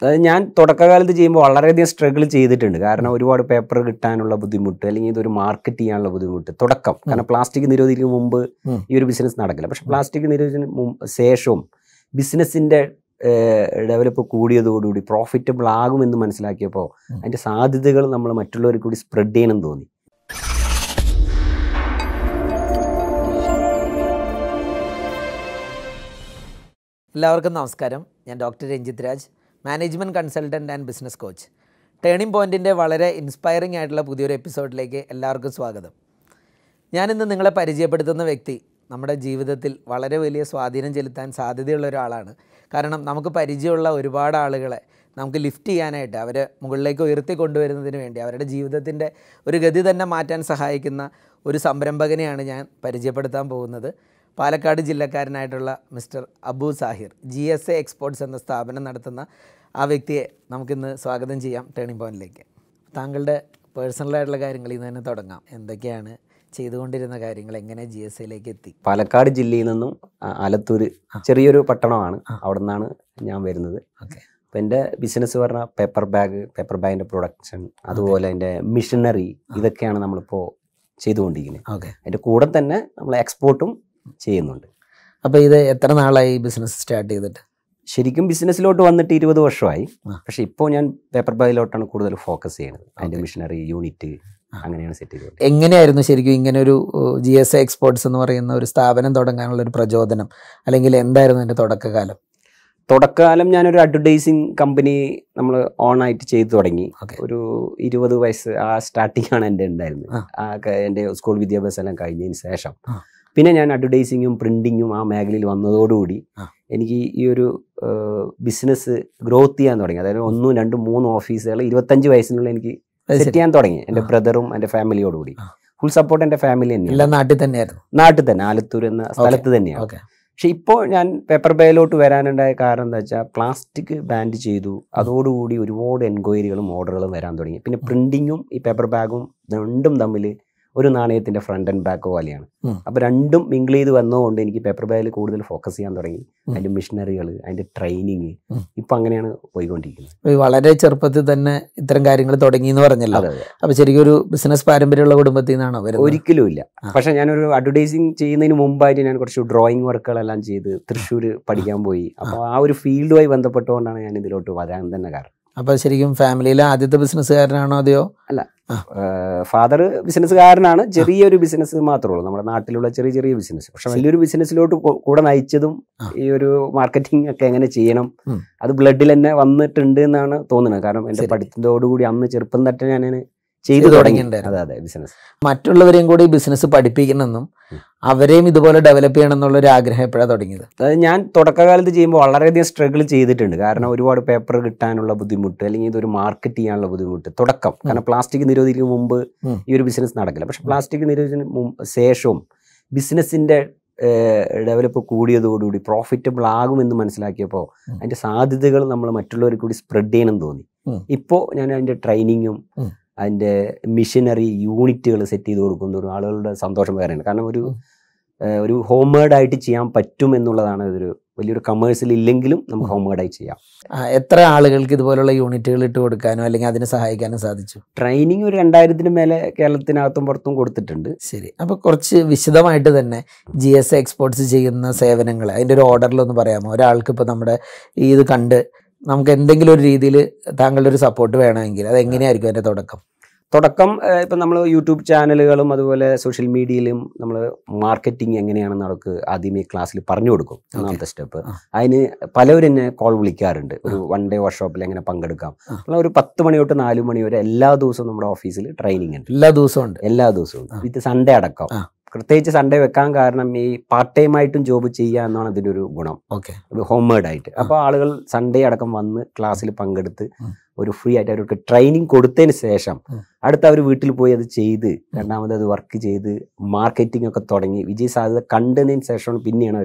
അതായത് ഞാൻ തുടക്കകാലത്ത് ചെയ്യുമ്പോൾ വളരെയധികം സ്ട്രഗിൾ ചെയ്തിട്ടുണ്ട് കാരണം ഒരുപാട് പേപ്പർ കിട്ടാനുള്ള ബുദ്ധിമുട്ട് അല്ലെങ്കിൽ ഇതൊരു മാർക്കറ്റ് ചെയ്യാനുള്ള ബുദ്ധിമുട്ട് തുടക്കം കാരണം പ്ലാസ്റ്റിക് നിരോധിക്കുന്ന മുമ്പ് ഉം. ഈ ഒരു ബിസിനസ് നടക്കില്ല പക്ഷെ പ്ലാസ്റ്റിക് നിരോധന മുമ്പ് ശേഷവും ബിസിനസിന്റെ ഡെവലപ്പ് കൂടിയതോടുകൂടി പ്രോഫിറ്റബിൾ ആകുമെന്ന് മനസ്സിലാക്കിയപ്പോൾ ഉം. അതിന്റെ സാധ്യതകൾ നമ്മൾ മറ്റുള്ളവർ കൂടി സ്പ്രെഡ് ചെയ്യണം എന്ന് തോന്നി എല്ലാവർക്കും നമസ്കാരം ഞാൻ doctor Ranjith Raj management consultant and business coach turning പോയിൻറ്റിൻ്റെ വളരെ ഇൻസ്പയറിംഗ് ആയിട്ടുള്ള പുതിയൊരു എപ്പിസോഡിലേക്ക് എല്ലാവർക്കും സ്വാഗതം ഞാനിന്ന് നിങ്ങളെ പരിചയപ്പെടുത്തുന്ന വ്യക്തി നമ്മുടെ ജീവിതത്തിൽ വളരെ വലിയ സ്വാധീനം ചെലുത്താൻ സാധ്യതയുള്ള ഒരാളാണ് കാരണം നമുക്ക് പരിചയമുള്ള ഒരുപാട് ആളുകളെ നമുക്ക് ലിഫ്റ്റ് ചെയ്യാനായിട്ട് അവരെ മുകളിലേക്ക് ഉയർത്തി കൊണ്ടുവരുന്നതിന് വേണ്ടി അവരുടെ ജീവിതത്തിൻ്റെ ഒരു ഗതി തന്നെ മാറ്റാൻ സഹായിക്കുന്ന ഒരു സംരംഭകനെയാണ് ഞാൻ പരിചയപ്പെടുത്താൻ പോകുന്നത് പാലക്കാട് ജില്ലക്കാരനായിട്ടുള്ള mister Abu Sahir G S A exports എന്ന സ്ഥാപനം നടത്തുന്ന ആ വ്യക്തിയെ നമുക്കിന്ന് സ്വാഗതം ചെയ്യാം ടേണിംഗ് പോയിന്റിലേക്ക് താങ്കളുടെ പേഴ്സണലായിട്ടുള്ള കാര്യങ്ങളിൽ നിന്ന് തന്നെ തുടങ്ങാം എന്തൊക്കെയാണ് ചെയ്തുകൊണ്ടിരുന്ന കാര്യങ്ങൾ എങ്ങനെ ജി എസ് എയിലേക്ക് എത്തി പാലക്കാട് ജില്ലയിൽ നിന്നും ആ, ആലത്തൂര് ചെറിയൊരു പട്ടണമാണ് അവിടെ നിന്നാണ് ഞാൻ വരുന്നത് ഓക്കെ അപ്പം എൻ്റെ ബിസിനസ് പറഞ്ഞാൽ പേപ്പർ ബാഗ് പേപ്പർ ബാഗിൻ്റെ പ്രൊഡക്ഷൻ അതുപോലെ അതിൻ്റെ മിഷനറി ഇതൊക്കെയാണ് നമ്മളിപ്പോൾ ചെയ്തുകൊണ്ടിരിക്കുന്നത് ഓക്കെ അതിൻ്റെ കൂടെ തന്നെ നമ്മൾ എക്സ്പോർട്ടും ചെയ്യുന്നുണ്ട് അപ്പോൾ ഇത് എത്ര നാളായി ബിസിനസ് സ്റ്റാർട്ട് ചെയ്തിട്ട് ശരിക്കും ബിസിനസ്സിലോട്ട് വന്നിട്ട് ഇരുപത് വർഷമായി ആ. പക്ഷെ ഇപ്പോൾ ഞാൻ പേപ്പർ ബാഗിലോട്ടാണ് കൂടുതൽ ഫോക്കസ് ചെയ്യുന്നത് അതിൻ്റെ Okay. മിഷനറി യൂണിറ്റ് ആ. അങ്ങനെയാണ് സെറ്റ് ചെയ്തത് എങ്ങനെയായിരുന്നു ശരിക്കും ഇങ്ങനെ ഒരു ജി എസ് എ എക്സ്പോർട്സ് എന്ന് പറയുന്ന ഒരു സ്ഥാപനം തുടങ്ങാനുള്ള ഒരു പ്രചോദനം അല്ലെങ്കിൽ എന്തായിരുന്നു എൻ്റെ തുടക്കകാലം തുടക്കകാലം ഞാനൊരു അഡ്വർടൈസിങ് കമ്പനി നമ്മൾ ഓൺ ആയിട്ട് ചെയ്തു തുടങ്ങി ഓക്കെ ഒരു ഇരുപത് വയസ്സ് ആ സ്റ്റാർട്ടിംഗ് ആണ് എൻ്റെ ഉണ്ടായിരുന്നത് ആ. ആ ക- എൻ്റെ സ്കൂൾ വിദ്യാഭ്യാസം എല്ലാം കഴിഞ്ഞതിന് ശേഷം ആ. പിന്നെ ഞാൻ അഡ്വർടൈസിങ്ങും പ്രിന്റിങ്ങും ആ മേഖലയിൽ വന്നതോടുകൂടി ആ. എനിക്ക് ഈ ഒരു ബിസിനസ് ഗ്രോത്ത് ചെയ്യാൻ തുടങ്ങി അതായത് ഒന്നും രണ്ടും മൂന്നും ഓഫീസുകൾ ഇരുപത്തഞ്ച് വയസ്സിനുള്ളിൽ എനിക്ക് സെറ്റ് ചെയ്യാൻ തുടങ്ങി എൻ്റെ ആ. ബ്രദറും എൻ്റെ ഫാമിലിയോടുകൂടി ആ. ഫുൾ സപ്പോർട്ട് എൻ്റെ ഫാമിലി എല്ലാം തന്നെയാണ് നാട്ടിൽ തന്നെയായിരുന്നു നാട്ടിൽ തന്നെ ആലത്തൂർ എന്ന സ്ഥലത്ത് തന്നെയാണ് ഓക്കെ പക്ഷെ ഇപ്പോൾ ഞാൻ പേപ്പർ ബാഗിലോട്ട് വരാനുണ്ടായ കാരണം എന്താ വെച്ചാൽ പ്ലാസ്റ്റിക് ബാൻഡ് ചെയ്തു അതോടുകൂടി ഒരുപാട് എൻക്വയറികളും ഓർഡറുകളും വരാൻ തുടങ്ങി പിന്നെ പ്രിന്റിങ്ങും ഈ പേപ്പർ ബാഗും രണ്ടും തമ്മിൽ ഒരു നാണയത്തിന്റെ ഫ്രണ്ട് ആൻഡ് ബാക്ക് പോലെയാണ് ഉം. അപ്പൊ രണ്ടും മിങ്കിൾ ചെയ്ത് വന്നതുകൊണ്ട് എനിക്ക് പേപ്പർ ബാഗിൽ കൂടുതൽ ഫോക്കസ് ചെയ്യാൻ തുടങ്ങി ഉം. അതിന്റെ മിഷനറികൾ അതിന്റെ ട്രെയിനിങ് ഉം. ഇപ്പൊ അങ്ങനെയാണ് പോയിക്കൊണ്ടിരിക്കുന്നത് ഈ വളരെ ചെറുപ്പത്തിൽ തന്നെ ഇത്തരം കാര്യങ്ങൾ തുടങ്ങി എന്ന് പറഞ്ഞല്ലോ അതെ അതെ അപ്പൊ ശരിക്കും ഒരു ബിസിനസ് പാരമ്പര്യമുള്ള കുടുംബത്തിൽ നിന്നാണോ വരുന്നത് ഒരിക്കലും ഇല്ല ആ. പക്ഷെ ഞാനൊരു അഡ്വർടൈസിങ് ചെയ്യുന്നതിന് മുമ്പായിട്ട് ഞാൻ കുറച്ച് ഡ്രോയിങ് വർക്കുകളെല്ലാം ചെയ്ത് തൃശ്ശൂർ പഠിക്കാൻ പോയി അപ്പോൾ ആ ഒരു ഫീൽഡുമായി ബന്ധപ്പെട്ടുകൊണ്ടാണ് ഞാൻ ഇതിലോട്ട് വരാൻ തന്നെ കാരണം അപ്പൊ ശരിക്കും ഫാമിലിയിലെ ആദ്യത്തെ ബിസിനസ്സുകാരനാണോ അതെയോ ഫാദർ ബിസിനസ്സുകാരനാണ് ചെറിയൊരു ബിസിനസ് മാത്രമേ ഉള്ളൂ നമ്മുടെ നാട്ടിലുള്ള ചെറിയ ചെറിയ ബിസിനസ് പക്ഷെ ശരി. വലിയൊരു ബിസിനസ്സിലോട്ട് കൂ- കൂടെ നയിച്ചതും ആ. ഈ ഒരു മാർക്കറ്റിംഗ് ഒക്കെ എങ്ങനെ ചെയ്യണം ഉം. അത് ബ്ലഡിൽ തന്നെ വന്നിട്ടുണ്ട് എന്നാണ് തോന്നുന്നത് കാരണം എൻ്റെ ശരി. പഠിത്തത്തോടുകൂടി അന്ന് ചെറുപ്പം തട്ടെ ഞാൻ ചെയ്തു ചെയ്തു തുടങ്ങി തുടങ്ങിയിട്ടുണ്ടായിരുന്നു. അതെ അതെ ബിസിനസ് മറ്റുള്ളവരെയും കൂടി ബിസിനസ് പഠിപ്പിക്കണമെന്നും ഉം. അവരെയും ഇതുപോലെ ഡെവലപ്പ് ചെയ്യണം എന്നുള്ള ഒരു ആഗ്രഹം എപ്പോഴാണ് തുടങ്ങിയത് അതായത് ഞാൻ തുടക്കകാലത്ത് ചെയ്യുമ്പോൾ വളരെയധികം സ്ട്രഗിൾ ചെയ്തിട്ടുണ്ട് കാരണം ഒരുപാട് പേപ്പർ കിട്ടാനുള്ള ബുദ്ധിമുട്ട് അല്ലെങ്കിൽ ഇതൊരു മാർക്കറ്റ് ചെയ്യാനുള്ള ബുദ്ധിമുട്ട് തുടക്കം കാരണം പ്ലാസ്റ്റിക് നിരോധിക്കുന്ന മുമ്പ് ഉം. ഈ ഒരു ബിസിനസ് നടക്കില്ല പക്ഷെ പ്ലാസ്റ്റിക് നിരോധന മുമ്പ് ശേഷവും ബിസിനസിന്റെ ഡെവലപ്പ് കൂടിയതോടുകൂടി പ്രോഫിറ്റബിൾ ആകുമെന്ന് മനസ്സിലാക്കിയപ്പോൾ ഉം. അതിന്റെ സാധ്യതകൾ നമ്മൾ മറ്റുള്ളവർ കൂടി സ്പ്രെഡ് ചെയ്യണം എന്ന് തോന്നി ഉം. ഇപ്പോൾ ഞാൻ അതിന്റെ ട്രെയിനിങ്ങും ഉം. അതിന്റെ മിഷനറി യൂണിറ്റുകൾ സെറ്റ് ചെയ്ത് കൊടുക്കുന്ന ഒരു ആളുകളുടെ സന്തോഷം വേറെയാണ് കാരണം ഒരു ഉം. ഏഹ് ഒരു ഹോംവേഡ് ആയിട്ട് ചെയ്യാൻ പറ്റും എന്നുള്ളതാണ് ഇതൊരു വലിയൊരു കമേഴ്സിൽ ഇല്ലെങ്കിലും നമുക്ക് ഹോംവേഡ് ആയി ചെയ്യാം ആ, എത്ര ആളുകൾക്ക് ഇതുപോലുള്ള യൂണിറ്റുകൾ ഇട്ട് കൊടുക്കാനോ അല്ലെങ്കിൽ അതിനെ സഹായിക്കാനോ സാധിച്ചു ട്രെയിനിങ് ഒരു രണ്ടായിരത്തിന് മേലെ കേരളത്തിനകത്തും പുറത്തും കൊടുത്തിട്ടുണ്ട് ശരി അപ്പോൾ കുറച്ച് വിശദമായിട്ട് തന്നെ ജി എസ് എക്സ്പോർട്സ് ചെയ്യുന്ന സേവനങ്ങൾ അതിൻ്റെ ഒരു ഓർഡറിലൊന്ന് പറയാമോ ഒരാൾക്ക് ഇപ്പോൾ നമ്മുടെ ഈ ഇത് കണ്ട് നമുക്ക് എന്തെങ്കിലും ഒരു രീതിയിൽ താങ്കളുടെ ഒരു സപ്പോർട്ട് വേണമെങ്കിൽ അത് എങ്ങനെയായിരിക്കും അതിൻ്റെ തുടക്കം തുടക്കം ഏഹ് ഇപ്പം നമ്മൾ യൂട്യൂബ് ചാനലുകളും അതുപോലെ സോഷ്യൽ മീഡിയയിലും നമ്മൾ മാർക്കറ്റിംഗ് എങ്ങനെയാണെന്ന് അവർക്ക് ആദ്യമേ ക്ലാസ്സിൽ പറഞ്ഞു കൊടുക്കും ഒന്നാമത്തെ സ്റ്റെപ്പ് ആ. അതിന് പലവരും എന്നെ കോൾ വിളിക്കാറുണ്ട് ഒരു വൺ ഡേ വർക്ക്ഷോപ്പിൽ എങ്ങനെ പങ്കെടുക്കാം ആ. നമ്മൾ ഒരു പത്ത് മണി തൊട്ട് നാല് മണി വരെ എല്ലാ ദിവസവും നമ്മുടെ ഓഫീസിൽ ട്രെയിനിങ് ഉണ്ട് എല്ലാ ദിവസവും ഉണ്ട് എല്ലാ ദിവസവും ആ. വിത്ത് സൺഡേ അടക്കം ആ. പ്രത്യേകിച്ച് സൺഡേ വെക്കാൻ കാരണം ഈ പാർട്ട് ടൈം ആയിട്ടും ജോബ് ചെയ്യുക എന്നാണ് അതിൻ്റെ ഒരു ഗുണം ഓക്കെ ഹോംവേഡ് ആയിട്ട് അപ്പോൾ ആളുകൾ സൺഡേ അടക്കം വന്ന് ക്ലാസ്സിൽ പങ്കെടുത്ത് ഉം. ഒരു ഫ്രീ ആയിട്ട് അവർക്ക് ട്രെയിനിങ് കൊടുത്തതിന് ശേഷം ഉം. അടുത്ത അവർ വീട്ടിൽ പോയി അത് ചെയ്ത് രണ്ടാമത് അത് വർക്ക് ചെയ്ത് മാർക്കറ്റിംഗ് ഒക്കെ തുടങ്ങി വിജയ സാധ്യത കണ്ടതിന് ശേഷമാണ് പിന്നെയാണ് അവർ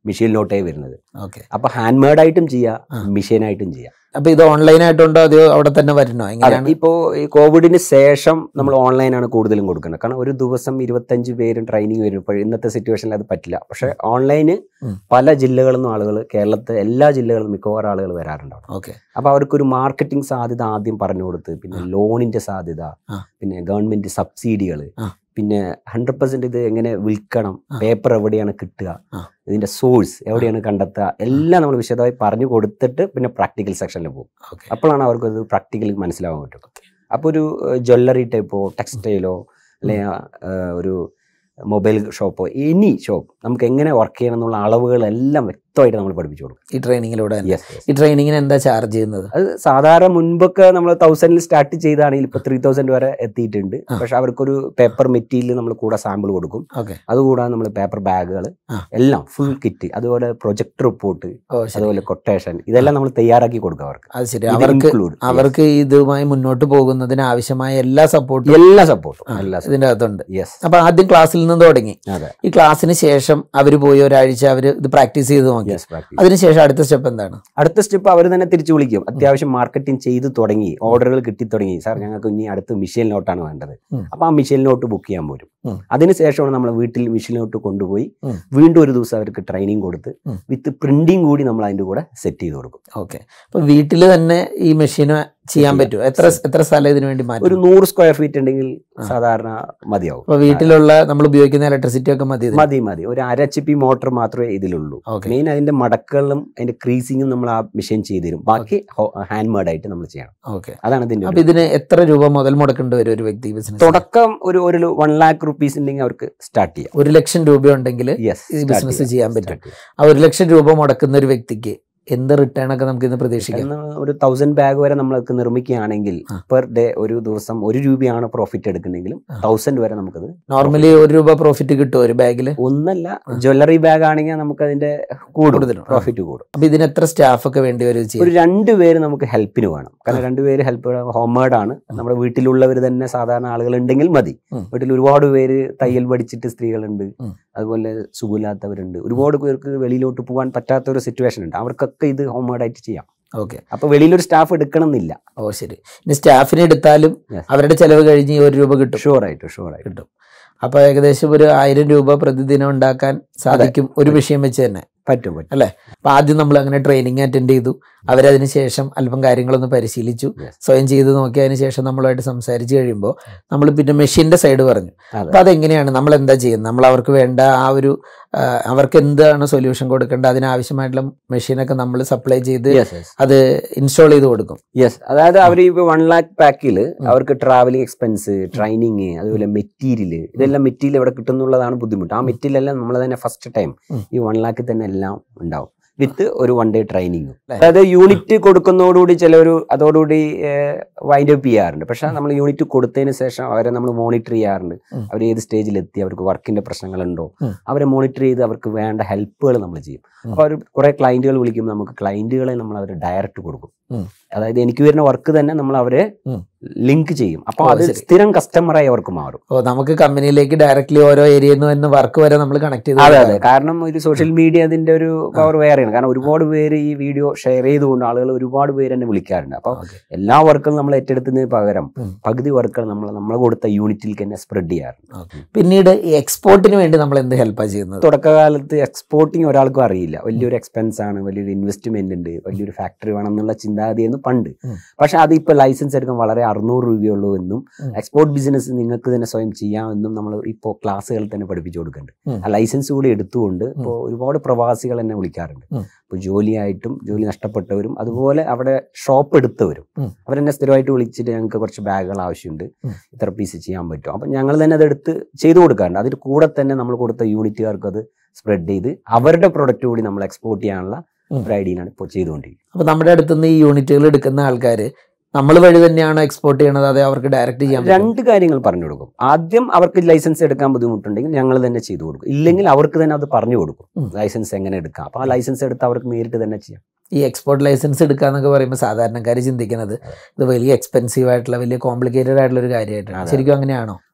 മെഷീനിലോട്ടേ വരുന്നത് ഓക്കെ അപ്പൊ ഹാൻഡ് മെയ്ഡായിട്ടും ആ. ചെയ്യാം മെഷീനായിട്ടും ചെയ്യാം അപ്പൊ ഇത് ഓൺലൈൻ ആയിട്ടുണ്ടോ അതെയോ അവിടെ തന്നെ വരണോ അതെ എങ്ങനെയാണ് ഇപ്പോ ഈ കോവിഡിന് ശേഷം നമ്മൾ ഓൺലൈനാണ് കൂടുതലും കൊടുക്കുന്നത് കാരണം ഒരു ദിവസം ഇരുപത്തഞ്ച് പേരും ട്രെയിനിങ് വരും ഇപ്പോൾ ഇന്നത്തെ സിറ്റുവേഷനിൽ അത് പറ്റില്ല പക്ഷെ ഓൺലൈന് ഉം. പല ജില്ലകളിൽ നിന്നും ആളുകൾ കേരളത്തെ എല്ലാ ജില്ലകളിലും മിക്കവാറും ആളുകൾ വരാറുണ്ട് അവിടെ ഓക്കെ അപ്പൊ അവർക്കൊരു മാർക്കറ്റിംഗ് സാധ്യത ആദ്യം പറഞ്ഞു കൊടുത്ത് പിന്നെ ലോണിന്റെ സാധ്യത ആ. പിന്നെ ഗവൺമെന്റ് സബ്സിഡികൾ ആ. പിന്നെ ഹൺഡ്രഡ് പെർസെന്റ് ഇത് എങ്ങനെ വിൽക്കണം ആ. പേപ്പർ എവിടെയാണ് കിട്ടുക ആ. ഇതിന്റെ സോഴ്സ് എവിടെയാണ് കണ്ടെത്തുക എല്ലാം നമ്മൾ വിശദമായി പറഞ്ഞു കൊടുത്തിട്ട് പിന്നെ പ്രാക്ടിക്കൽ സെക്ഷനിൽ പോകും ഓക്കെ അപ്പോഴാണ് അവർക്ക് ഇത് പ്രാക്ടിക്കലി മനസ്സിലാവാൻ പറ്റും അപ്പോൾ ഒരു ജ്വല്ലറി ടൈപ്പോ ടെക്സ്റ്റൈലോ അല്ലെങ്കിൽ ഒരു മൊബൈൽ ഷോപ്പോ എനി ഷോപ്പ് നമുക്ക് എങ്ങനെ വർക്ക് ചെയ്യണം എന്നുള്ള അളവുകളെല്ലാം വ്യക്തമായിട്ട് നമ്മൾ പഠിപ്പിച്ചു കൊടുക്കും ഈ ട്രെയിനിങ്ങിലൂടെ തന്നെ യെസ് ഈ ട്രെയിനിങ്ങിന് എന്താ ചാർജ് ചെയ്യുന്നത് അത് സാധാരണ മുൻപൊക്കെ നമ്മൾ തൗസൻഡിൽ സ്റ്റാർട്ട് ചെയ്താണെങ്കിൽ ഇപ്പൊ ത്രീ തൗസൻഡ് വരെ എത്തിയിട്ടുണ്ട് ആ. പക്ഷെ അവർക്കൊരു പേപ്പർ മെറ്റീരിയൽ നമ്മൾ കൂടെ സാമ്പിൾ കൊടുക്കും ഓക്കെ അതുകൂടാതെ നമ്മൾ പേപ്പർ ബാഗുകൾ ആ. എല്ലാം ഫുൾ കിറ്റ് അതുപോലെ പ്രൊജക്ട് റിപ്പോർട്ട് ഓ ശരി അതുപോലെ കൊട്ടേഷൻ ഇതെല്ലാം നമ്മൾ തയ്യാറാക്കി കൊടുക്കും അവർക്ക് അത് ശരി ഇത് അവർക്ക് include. അവർക്ക് ഇതുമായി മുന്നോട്ട് പോകുന്നതിന് ആവശ്യമായ എല്ലാ സപ്പോർട്ടും എല്ലാ സപ്പോർട്ടും ആ, എല്ലാ ഇതിന്റെ അകത്തുണ്ട് യെസ് അപ്പൊ ആദ്യം ക്ലാസ്സിൽ നിന്ന് തുടങ്ങി അതെ ഈ ക്ലാസ്സിന് ശേഷം അവർ പോയി ഒരാഴ്ച അവർ ഇത് പ്രാക്ടീസ് ചെയ്ത് നോക്കി യെസ് പ്രാക്ടീസ് അതിനുശേഷം അടുത്ത സ്റ്റെപ്പ് എന്താണ് അടുത്ത സ്റ്റെപ്പ് അവർ തന്നെ തിരിച്ചു വിളിക്കും അത്യാവശ്യം മാർക്കറ്റിംഗ് ചെയ്ത് തുടങ്ങി ഓർഡറുകൾ കിട്ടി തുടങ്ങി സാർ ഞങ്ങൾക്ക് ഇനി അടുത്ത് മെഷീനിലോട്ടാണ് വേണ്ടത് ഉം. അപ്പൊ ആ മെഷീനിലോട്ട് ബുക്ക് ചെയ്യാൻ പോരും ഉം. അതിനുശേഷമാണ് നമ്മൾ വീട്ടിൽ മെഷീനിലോട്ട് കൊണ്ടുപോയി ഉം. വീണ്ടും ഒരു ദിവസം അവർക്ക് ട്രെയിനിങ് കൊടുത്ത് ഉം. വിത്ത് പ്രിന്റിംഗ് കൂടി നമ്മൾ അതിന്റെ കൂടെ സെറ്റ് ചെയ്ത് കൊടുക്കും ഓക്കെ അപ്പൊ വീട്ടിൽ തന്നെ ഈ മെഷീന് ചെയ്യാൻ പറ്റും എത്ര എത്ര സ്ഥലം ഇതിനു വേണ്ടി ഒരു മാറ്റും നൂറ് സ്ക്വയർ ഫീറ്റ് ഉണ്ടെങ്കിൽ ആ. സാധാരണ മതിയാവും അപ്പൊ വീട്ടിലുള്ള നമ്മൾ ഉപയോഗിക്കുന്ന ഇലക്ട്രിസിറ്റി ഒക്കെ മതി ഇതിന്? മതി മതി ഒരു അര എച്ച് പി മോട്ടർ മാത്രമേ ഇതിലുള്ളൂ ഓക്കെ മെയിൻ അതിന്റെ മടക്കുകളും അതിന്റെ ക്രീസിങ്ങും നമ്മൾ ആ മെഷീൻ ചെയ്ത് തരും ബാക്കി ഹാൻഡ് മെയ്ഡ് ആയിട്ട് നമ്മൾ ചെയ്യണം ഓക്കെ അതാണ് ഇതിന്റെ അപ്പൊ ഇതിന് എത്ര രൂപ മുതൽ മുടക്കേണ്ടി വരും ഒരു വ്യക്തി ബിസിനസ് തുടക്കം ഒരു ഒരു വൺ ലാക്ക് റുപ്പീസ് ഉണ്ടെങ്കിൽ അവർക്ക് സ്റ്റാർട്ട് ചെയ്യാം ഒരു ലക്ഷം രൂപ ഉണ്ടെങ്കിൽ യെസ് ഈ ബിസിനസ് ചെയ്യാൻ പറ്റും ആ ഒരു ലക്ഷം രൂപ മുടക്കുന്ന ഒരു വ്യക്തിക്ക് എന്ത് റിട്ടേൺ ഒക്കെ നമുക്ക് ഇന്ന് പ്രതീക്ഷിക്കാം ഒരു തൗസൻഡ് ബാഗ് വരെ നമ്മൾക്ക് നിർമ്മിക്കുകയാണെങ്കിൽ ആ. പെർ ഡേ ഒരു ദിവസം ഒരു രൂപയാണ് പ്രോഫിറ്റ് എടുക്കുന്നെങ്കിലും ആ. തൗസൻഡ് വരെ നമുക്കത് നോർമലി ഒരു രൂപ പ്രോഫിറ്റ് കിട്ടും ഒരു ബാഗിൽ ഒന്നല്ല ആ. ജ്വല്ലറി ബാഗ് ആണെങ്കിൽ നമുക്ക് അതിന്റെ കൂടും കൂടുതലും. ആ. പ്രോഫിറ്റ് കൂടും അപ്പൊ ഇതിന് എത്ര സ്റ്റാഫ് ഒക്കെ വേണ്ടി വരും ചെയ്യാൻ ഒരു രണ്ട് പേര് നമുക്ക് ഹെൽപ്പിന് വേണം കാരണം രണ്ടുപേര് ഹെൽപ്പ് ഹോംമേഡ് ആണ് നമ്മുടെ വീട്ടിലുള്ളവർ തന്നെ സാധാരണ ആളുകൾ ഉണ്ടെങ്കിൽ മതി ഉം. വീട്ടിൽ ഒരുപാട് പേര് തയ്യൽ പഠിച്ചിട്ട് സ്ത്രീകളുണ്ട് ഉം. അതുപോലെ സുഖമില്ലാത്തവരുണ്ട് ഒരുപാട് പേർക്ക് വെളിയിലോട്ട് പോകാൻ പറ്റാത്ത ഒരു സിറ്റുവേഷൻ ഉണ്ട് അവർക്കൊക്കെ ഇത് ഹോംമേഡ് ആയിട്ട് ചെയ്യാം ഓക്കെ അപ്പൊ വെളിയിലൊരു സ്റ്റാഫ് എടുക്കണം എന്നില്ല ഓ ശരി ഇനി സ്റ്റാഫിനെ എടുത്താലും Yes. അവരുടെ ചെലവ് കഴിഞ്ഞ് ഈ ഒരു രൂപ കിട്ടും ഷുവർ ആയിട്ട് ഷുവർ ആയിട്ട് കിട്ടും അപ്പൊ ഏകദേശം ഒരു ആയിരം രൂപ പ്രതിദിനം ഉണ്ടാക്കാൻ സാധിക്കും ഒരു വിഷയം വെച്ച് തന്നെ പറ്റും പറ്റും അപ്പൊ ആദ്യം നമ്മൾ അങ്ങനെ ട്രെയിനിങ് അറ്റൻഡ് ചെയ്തു അവരതിന് ശേഷം അല്പം കാര്യങ്ങളൊന്ന് പരിശീലിച്ചു Yes. സ്വയം ചെയ്ത് നോക്കിയതിന് ശേഷം നമ്മളുമായിട്ട് സംസാരിച്ച് കഴിയുമ്പോൾ നമ്മൾ പിന്നെ മെഷീന്റെ സൈഡ് പറഞ്ഞു അതെ. അപ്പൊ അതെങ്ങനെയാണ് നമ്മൾ എന്താ ചെയ്യുന്നത് നമ്മൾ അവർക്ക് വേണ്ട ആ ഒരു ആ, അവർക്ക് എന്താണ് സൊല്യൂഷൻ കൊടുക്കേണ്ടത് അതിനാവശ്യമായിട്ടുള്ള മെഷീനൊക്കെ നമ്മൾ സപ്ലൈ ചെയ്ത് യെസ് യെസ് അത് ഇൻസ്റ്റാൾ ചെയ്ത് കൊടുക്കും യെസ് അതായത് അവർ ഇപ്പൊ വൺ ലാക്ക് പാക്കിൽ അവർക്ക് ട്രാവലിംഗ് എക്സ്പെൻസ് ട്രെയിനിങ് അതുപോലെ മെറ്റീരിയൽ ഇതെല്ലാം മെറ്റീരിയൽ ഇവിടെ കിട്ടുന്നുള്ളതാണ് ബുദ്ധിമുട്ട് ആ മെറ്റീരിയൽ എല്ലാം നമ്മൾ തന്നെ ഫസ്റ്റ് ടൈം ഉം. ഈ വൺ ലാക്കിൽ തന്നെ എല്ലാം ഉണ്ടാവും വിത്ത് ഒരു വൺ ഡേ ട്രെയിനിങ്ങും അല്ലേ? അതായത് യൂണിറ്റ് കൊടുക്കുന്നതോടുകൂടി ചിലവർ അതോടുകൂടി വൈൻഡ് അപ്പ് ചെയ്യാറുണ്ട് പക്ഷെ നമ്മൾ യൂണിറ്റ് കൊടുത്തതിന് ശേഷം അവരെ നമ്മൾ മോണിറ്റർ ചെയ്യാറുണ്ട് ഉം. അവർ ഏത് സ്റ്റേജിൽ എത്തി അവർക്ക് വർക്കിന്റെ പ്രശ്നങ്ങളുണ്ടോ ഉം. അവരെ മോണിറ്റർ ചെയ്ത് അവർക്ക് വേണ്ട ഹെൽപ്പുകൾ നമ്മൾ ചെയ്യും ഉം. അപ്പോൾ അവർ കുറെ ക്ലയന്റുകൾ വിളിക്കുമ്പോൾ നമുക്ക് ക്ലയന്റുകളെ നമ്മൾ അവർ ഡയറക്റ്റ് കൊടുക്കും ഉം. അതായത് എനിക്ക് വരുന്ന വർക്ക് തന്നെ നമ്മൾ അവരെ ഉം. ലിങ്ക് ചെയ്യും അപ്പോൾ ഓ, അത് ശരി. സ്ഥിരം കസ്റ്റമറായി അവർക്ക് മാറും ഓ നമുക്ക് കമ്പനിയിലേക്ക് ഡയറക്റ്റ്ലി ഓരോ ഏരിയയിൽ നിന്ന് തന്നെ വർക്ക് വരെ നമ്മൾ കണക്ട് ചെയ്ത് അതെ അതെ കൊടുക്കാം. കാരണം ഒരു സോഷ്യൽ മീഡിയ അതിന്റെ ഒരു പവർ വേറെയാണ് കാരണം ഒരുപാട് പേര് ഈ വീഡിയോ ഷെയർ ചെയ്തുകൊണ്ട് ആളുകൾ ഒരുപാട് പേര് എന്നെ വിളിക്കാറുണ്ട് അപ്പോൾ Okay. എല്ലാ വർക്കും നമ്മൾ ഏറ്റെടുത്തതിന് പകരം ഉം. പകുതി വർക്കുകൾ നമ്മൾ നമ്മൾ കൊടുത്ത യൂണിറ്റിൽ തന്നെ സ്പ്രെഡ് ചെയ്യാറുണ്ട് Okay. പിന്നീട് ഈ എക്സ്പോർട്ടിന് വേണ്ടി നമ്മൾ എന്ത് ഹെൽപ്പാണ് ചെയ്യുന്നത് തുടക്കകാലത്ത് എക്സ്പോർട്ടിങ് ഒരാൾക്കും അറിയില്ല വലിയൊരു എക്സ്പെൻസ് ആണ് വലിയൊരു ഇൻവെസ്റ്റ്മെന്റ് ഉണ്ട് വലിയൊരു ഫാക്ടറി വേണം എന്നുള്ള ചിന്താഗതിയായിരുന്നു പണ്ട് ഉം. പക്ഷെ അത് ഇപ്പോൾ ലൈസൻസ് എടുക്കാൻ വളരെ അറുന്നൂറ് രൂപയുള്ളൂ എന്നും ഉം. എക്സ്പോർട്ട് ബിസിനസ് നിങ്ങൾക്ക് തന്നെ സ്വയം ചെയ്യാമെന്നും നമ്മൾ ഇപ്പോൾ ക്ലാസ്സുകളിൽ തന്നെ പഠിപ്പിച്ചു കൊടുക്കുന്നുണ്ട് ഉം. ആ ലൈസൻസ് കൂടി എടുത്തുകൊണ്ട് ഇപ്പോൾ ഒരുപാട് പ്രവാസികൾ എന്നെ വിളിക്കാറുണ്ട് ഉം. ഇപ്പോൾ ജോലിയായിട്ടും ജോലി നഷ്ടപ്പെട്ടവരും അതുപോലെ അവിടെ ഷോപ്പ് എടുത്തവരും ഉം. അവരെന്നെ സ്ഥിരമായിട്ട് വിളിച്ചിട്ട് ഞങ്ങൾക്ക് കുറച്ച് ബാഗുകൾ ആവശ്യമുണ്ട് ഉം. ഇത്ര പീസ് ചെയ്യാൻ പറ്റും അപ്പം ഞങ്ങൾ തന്നെ അതെടുത്ത് ചെയ്തു കൊടുക്കാറുണ്ട് അതിന് കൂടെ തന്നെ നമ്മൾ കൊടുത്ത യൂണിറ്റുകാർക്ക് അത് സ്പ്രെഡ് ചെയ്ത് അവരുടെ പ്രൊഡക്റ്റ് കൂടി നമ്മൾ എക്സ്പോർട്ട് ചെയ്യാനുള്ള ഉം. ഒരു ഐഡിയയാണ് ഇപ്പോൾ ചെയ്തുകൊണ്ടിരിക്കുന്നത് അപ്പൊ നമ്മുടെ അടുത്തുനിന്ന് ഈ യൂണിറ്റുകൾ എടുക്കുന്ന ആൾക്കാർ നമ്മൾ വഴി തന്നെയാണോ എക്സ്പോർട്ട് ചെയ്യണത് അതെ അവർക്ക് ഡയറക്റ്റ് ചെയ്യാൻ പറ്റുമോ? രണ്ട് കാര്യങ്ങൾ പറഞ്ഞു കൊടുക്കും ആദ്യം അവർക്ക് ലൈസൻസ് എടുക്കാൻ ബുദ്ധിമുട്ടുണ്ടെങ്കിൽ ഞങ്ങൾ തന്നെ ചെയ്തു കൊടുക്കും ഇല്ലെങ്കിൽ അവർക്ക് തന്നെ അത് പറഞ്ഞു കൊടുക്കും ഉം. ലൈസൻസ് എങ്ങനെ എടുക്കാം അപ്പോൾ ആ ലൈസൻസ് എടുത്ത് അവർക്ക് നേരിട്ട് തന്നെ ചെയ്യാം ഈ എക്സ്പോർട്ട് ലൈസൻസ് എടുക്കാന്നൊക്കെ പറയുമ്പോൾ സാധാരണക്കാർ ചിന്തിക്കുന്നത് ഇത് വലിയ എക്സ്പെൻസീവ് ആയിട്ടുള്ള വലിയ കോംപ്ലിക്കേറ്റഡ് ആയിട്ടുള്ള ഒരു കാര്യമായിട്ടാണ് അതെ. ശരിക്കും അങ്ങനെയാണോ അല്ല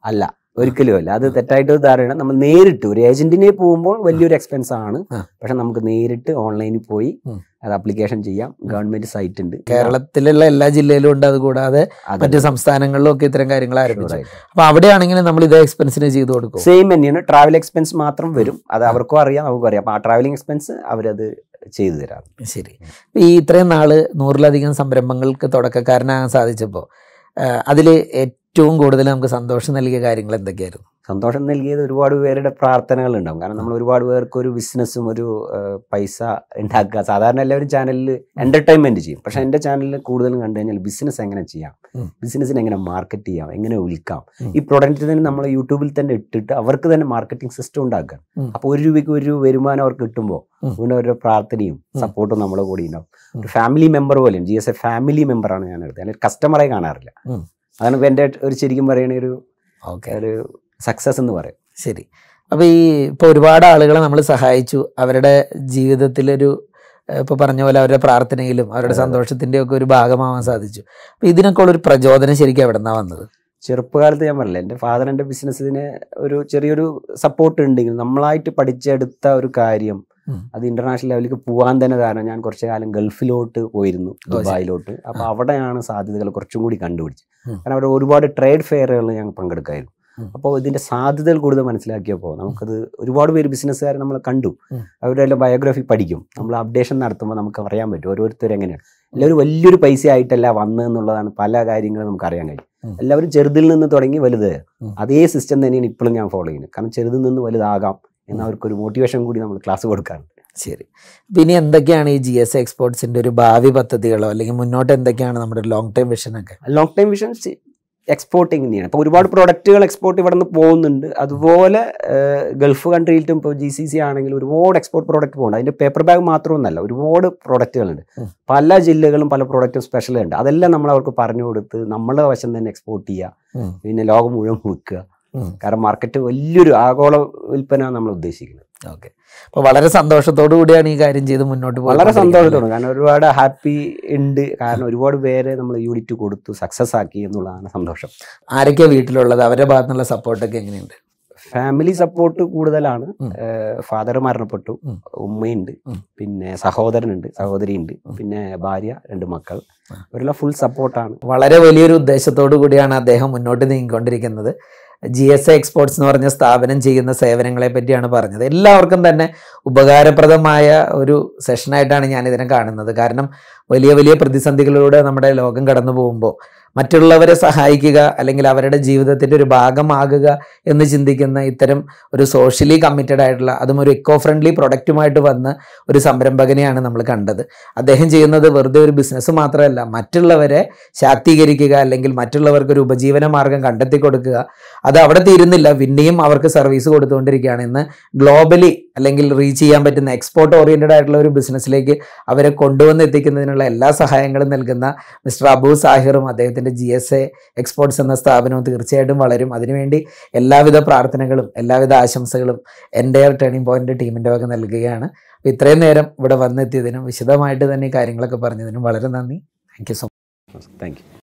ഒരിക്കലും അല്ല അത് തെറ്റായിട്ട് ധാരണ നമ്മൾ നേരിട്ട് ഒരു ഏജന്റിനെ പോകുമ്പോൾ വലിയൊരു എക്സ്പെൻസ് ആണ് ആ. പക്ഷെ നമുക്ക് നേരിട്ട് ഓൺലൈനിൽ പോയി ഉം. അത് അപ്ലിക്കേഷൻ ചെയ്യാം ഗവൺമെന്റ് സൈറ്റ് ഉണ്ട് കേരളത്തിലുള്ള എല്ലാ ജില്ലയിലും ഉണ്ട് അതുകൂടാതെ അതെ. മറ്റ് സംസ്ഥാനങ്ങളിലും ഒക്കെ ഇത്തരം കാര്യങ്ങൾ ആരംഭിച്ചു Sure ആയിട്ട്. അപ്പൊ അവിടെയാണെങ്കിലും നമ്മൾ ഇതേ എക്സ്പെൻസിന് ചെയ്തു കൊടുക്കും സെയിം തന്നെയാണ് ട്രാവൽ എക്സ്പെൻസ് മാത്രം വരും അത് അവർക്കും അറിയാം നമുക്കും അറിയാം അപ്പൊ ആ ട്രാവലിംഗ് എക്സ്പെൻസ് അവരത് ചെയ്തു തരാം ശരി ഈ ഇത്രയും നാള് നൂറിലധികം സംരംഭങ്ങൾക്ക് തുടക്കക്കാരനാകാൻ സാധിച്ചപ്പോൾ അതിൽ ഏറ്റവും കൂടുതൽ നമുക്ക് സന്തോഷം നൽകിയ കാര്യങ്ങൾ എന്തൊക്കെയായിരുന്നു സന്തോഷം നൽകിയത് ഒരുപാട് പേരുടെ പ്രാർത്ഥനകൾ ഉണ്ടാവും കാരണം നമ്മൾ ഒരുപാട് പേർക്ക് ഒരു ബിസിനസ്സും ഒരു ആ, പൈസ ഉണ്ടാക്കുക സാധാരണ എല്ലാവരും ചാനലിൽ എന്റർടൈൻമെന്റ് ചെയ്യും പക്ഷെ എന്റെ ചാനലിൽ കൂടുതലും കണ്ടു കഴിഞ്ഞാൽ ബിസിനസ് എങ്ങനെ ചെയ്യാം ഉം. ബിസിനസ്സിന് എങ്ങനെ മാർക്കറ്റ് ചെയ്യാം എങ്ങനെ വിൽക്കാം ഉം. ഈ പ്രൊഡക്റ്റ് തന്നെ നമ്മൾ യൂട്യൂബിൽ തന്നെ ഇട്ടിട്ട് അവർക്ക് തന്നെ മാർക്കറ്റിംഗ് സിസ്റ്റം ഉണ്ടാക്കുക ഉം. അപ്പോൾ ഒരു രൂപയ്ക്ക് ഒരു രൂപ വരുമാനം അവർക്ക് കിട്ടുമ്പോൾ ഉം. വീണ്ടും അവരുടെ പ്രാർത്ഥനയും ഉം. സപ്പോർട്ടും നമ്മളെ കൂടി ഉണ്ടാവും ഉം. ഒരു ഫാമിലി മെമ്പർ പോലെയും ജി എസ് എ ഫാമിലി മെമ്പറാണ് ഞാൻ എടുത്തത് ഞാൻ കസ്റ്റമറായി കാണാറില്ല ഉം. അതാണ് ഇപ്പൊ എൻ്റെ ഒരു ശരിക്കും പറയണ ഒരു ഓക്കെ ഒരു സക്സസ് എന്ന് പറയും ശരി അപ്പോൾ ഈ ഇപ്പോൾ ഒരുപാട് ആളുകളെ നമ്മൾ സഹായിച്ചു അവരുടെ ജീവിതത്തിലൊരു ഇപ്പോൾ പറഞ്ഞ പോലെ അവരുടെ പ്രാർത്ഥനയിലും അവരുടെ അതെ. സന്തോഷത്തിൻ്റെയും ഒക്കെ ഒരു ഭാഗമാവാൻ സാധിച്ചു അപ്പോൾ ഇതിനൊക്കെ ഉള്ളൊരു പ്രചോദനം ശരിക്കും എവിടെ നിന്നാണ് വന്നത് ചെറുപ്പകാലത്ത് ഞാൻ പറഞ്ഞില്ല എൻ്റെ ഫാദർ എൻ്റെ ബിസിനസ്സിന് ഒരു ചെറിയൊരു സപ്പോർട്ട് ഉണ്ടെങ്കിൽ നമ്മളായിട്ട് പഠിച്ചെടുത്ത ഒരു കാര്യം ഉം. അത് ഇന്റർനാഷണൽ ലെവലിലേക്ക് പോകാൻ തന്നെ കാരണം ഞാൻ കുറച്ചു കാലം ഗൾഫിലോട്ട് പോയിരുന്നു ശരി. ദുബായിലോട്ട് അപ്പോൾ ആ. അവിടെയാണ് സാധ്യതകൾ കുറച്ചും കൂടി കണ്ടുപിടിച്ചത് ഉം. കാരണം അവിടെ ഒരുപാട് ട്രേഡ് ഫെയറുകൾ ഞാൻ പങ്കെടുക്കായിരുന്നു ഉം. അപ്പോൾ ഇതിന്റെ സാധ്യതകൾ കൂടുതൽ മനസ്സിലാക്കിയപ്പോൾ നമുക്കത് ഒരുപാട് പേര് ബിസിനസ്സുകാർ നമ്മൾ കണ്ടു ഉം. അവരുടെ എല്ലാം ബയോഗ്രഫി പഠിക്കും നമ്മൾ അപ്ഡേഷൻ നടത്തുമ്പോൾ നമുക്ക് അറിയാൻ പറ്റും ഓരോരുത്തർ എങ്ങനെയാണ് എല്ലാവരും വലിയൊരു പൈസ ആയിട്ടല്ല വന്നതെന്നുള്ളതാണ് പല കാര്യങ്ങളും നമുക്ക് അറിയാൻ കഴിയും ഉം. എല്ലാവരും ചെറുതിൽ നിന്ന് തുടങ്ങി വലുത് ഉം. അതേ സിസ്റ്റം തന്നെയാണ് ഇപ്പോഴും ഞാൻ ഫോളോ ചെയ്യുന്നത് കാരണം ചെറുതിൽ നിന്ന് വലുതാകാം എന്ന അവർക്കൊരു മോട്ടിവേഷൻ കൂടി നമ്മൾ ക്ലാസ് കൊടുക്കാറുണ്ട് ശരി അപ്പോൾ ഇനി എന്തൊക്കെയാണ് ഈ ജി എസ് എക്സ്പോർട്സിൻ്റെ ഒരു ഭാവി പദ്ധതികളോ അല്ലെങ്കിൽ മുന്നോട്ട് എന്തൊക്കെയാണ് നമ്മുടെ ലോങ് ടൈം വിഷനൊക്കെ ലോങ് ടൈം വിഷൻ എക്സ്പോർട്ടിങ് തന്നെയാണ് അപ്പോൾ ഒരുപാട് പ്രൊഡക്റ്റുകൾ എക്സ്പോർട്ട് ഇവിടെ നിന്ന് പോകുന്നുണ്ട് അതുപോലെ ഏഹ്, ഗൾഫ് കൺട്രിയിലും ഇപ്പോൾ ജി സി സി ആണെങ്കിൽ ഒരുപാട് എക്സ്പോർട്ട് പ്രോഡക്റ്റ് പോകുന്നുണ്ട് അതിൻ്റെ പേപ്പർ ബാഗ് മാത്രമൊന്നല്ല ഒരുപാട് പ്രൊഡക്റ്റുകളുണ്ട് ഉം. പല ജില്ലകളും പല പ്രൊഡക്റ്റും സ്പെഷ്യൽ ഉണ്ട് അതെല്ലാം നമ്മൾ അവർക്ക് പറഞ്ഞു കൊടുത്ത് നമ്മളെ വശം തന്നെ എക്സ്പോർട്ട് ചെയ്യുക ഉം. പിന്നെ ലോകം മുഴുവൻ വിൽക്കുക ഉം. കാരണം മാർക്കറ്റ് വലിയൊരു ആഗോള വിൽപ്പന നമ്മൾ ഉദ്ദേശിക്കുന്നത് ഓക്കെ അപ്പോൾ വളരെ സന്തോഷത്തോടു കൂടിയാണ് ഈ കാര്യം ചെയ്ത് മുന്നോട്ട് വളരെ പോയിക്കൊണ്ടിരിക്കുന്നത്. സന്തോഷത്തോടെ കാരണം ഒരുപാട് ഹാപ്പി ഉണ്ട് കാരണം ഒരുപാട് പേരെ നമ്മൾ യൂണിറ്റ് കൊടുത്തു സക്സസ് ആക്കി എന്നുള്ളതാണ് സന്തോഷം ആരൊക്കെയാണ് വീട്ടിലുള്ളത് അവരുടെ ഭാഗത്തു നിന്നുള്ള സപ്പോർട്ടൊക്കെ എങ്ങനെയുണ്ട് ഫാമിലി സപ്പോർട്ട് കൂടുതലാണ് ഉം. ഫാദർ മരണപ്പെട്ടു ഉം. ഉമ്മയുണ്ട് ഉം. പിന്നെ സഹോദരനുണ്ട് സഹോദരിയുണ്ട് പിന്നെ ഭാര്യ രണ്ട് മക്കൾ ആ. ഇവരെല്ലാം ഫുൾ സപ്പോർട്ടാണ് വളരെ വലിയൊരു ഉദ്ദേശത്തോടു കൂടിയാണ് അദ്ദേഹം മുന്നോട്ട് നീങ്ങിക്കൊണ്ടിരിക്കുന്നത് ജി എസ് എ എക്സ്പോർട്സ് എന്ന് പറഞ്ഞ സ്ഥാപനം ചെയ്യുന്ന സേവനങ്ങളെ പറ്റിയാണ് പറഞ്ഞത് എല്ലാവർക്കും തന്നെ ഉപകാരപ്രദമായ ഒരു സെഷനായിട്ടാണ് ഞാൻ ഇതിനെ കാണുന്നത് കാരണം വലിയ വലിയ പ്രതിസന്ധികളിലൂടെ നമ്മുടെ ലോകം കടന്നു പോകുമ്പോൾ മറ്റുള്ളവരെ സഹായിക്കുക അല്ലെങ്കിൽ അവരുടെ ജീവിതത്തിൻ്റെ ഒരു ഭാഗമാകുക എന്ന് ചിന്തിക്കുന്ന ഇത്തരം ഒരു സോഷ്യലി കമ്മിറ്റഡ് ആയിട്ടുള്ള അതും ഒരു ഇക്കോ ഫ്രണ്ട്ലി പ്രൊഡക്റ്റുമായിട്ട് വന്ന ഒരു സംരംഭകനെയാണ് നമ്മൾ കണ്ടത് അദ്ദേഹം ചെയ്യുന്നത് വെറുതെ ഒരു ബിസിനസ് മാത്രമല്ല മറ്റുള്ളവരെ ശാക്തീകരിക്കുക അല്ലെങ്കിൽ മറ്റുള്ളവർക്ക് ഒരു ഉപജീവന മാർഗം കണ്ടെത്തി കൊടുക്കുക അത് അവിടെ തീരുന്നില്ല പിന്നെയും അവർക്ക് സർവീസ് കൊടുത്തുകൊണ്ടിരിക്കുകയാണ് ഇന്ന് ഗ്ലോബലി അല്ലെങ്കിൽ റീച്ച് ചെയ്യാൻ പറ്റുന്ന എക്സ്പോർട്ട് ഓറിയന്റഡ് ആയിട്ടുള്ള ഒരു ബിസിനസ്സിലേക്ക് അവരെ കൊണ്ടുവന്ന് എത്തിക്കുന്നതിനുള്ള എല്ലാ സഹായങ്ങളും നൽകുന്ന മിസ്റ്റർ അബു സാഹിറും അദ്ദേഹത്തിൻ്റെ ജി എസ് എ എക്സ്പോർട്സ് എന്ന സ്ഥാപനവും തീർച്ചയായിട്ടും വളരും അതിനുവേണ്ടി എല്ലാവിധ പ്രാർത്ഥനകളും എല്ലാവിധ ആശംസകളും എൻ്റെ ടേണിംഗ് പോയിന്റ് ടീമിൻ്റെ വക നൽകുകയാണ് അപ്പോൾ ഇത്രയും നേരം ഇവിടെ വന്നെത്തിയതിനും വിശദമായിട്ട് തന്നെ ഈ കാര്യങ്ങളൊക്കെ പറഞ്ഞതിനും വളരെ നന്ദി thank you so thank U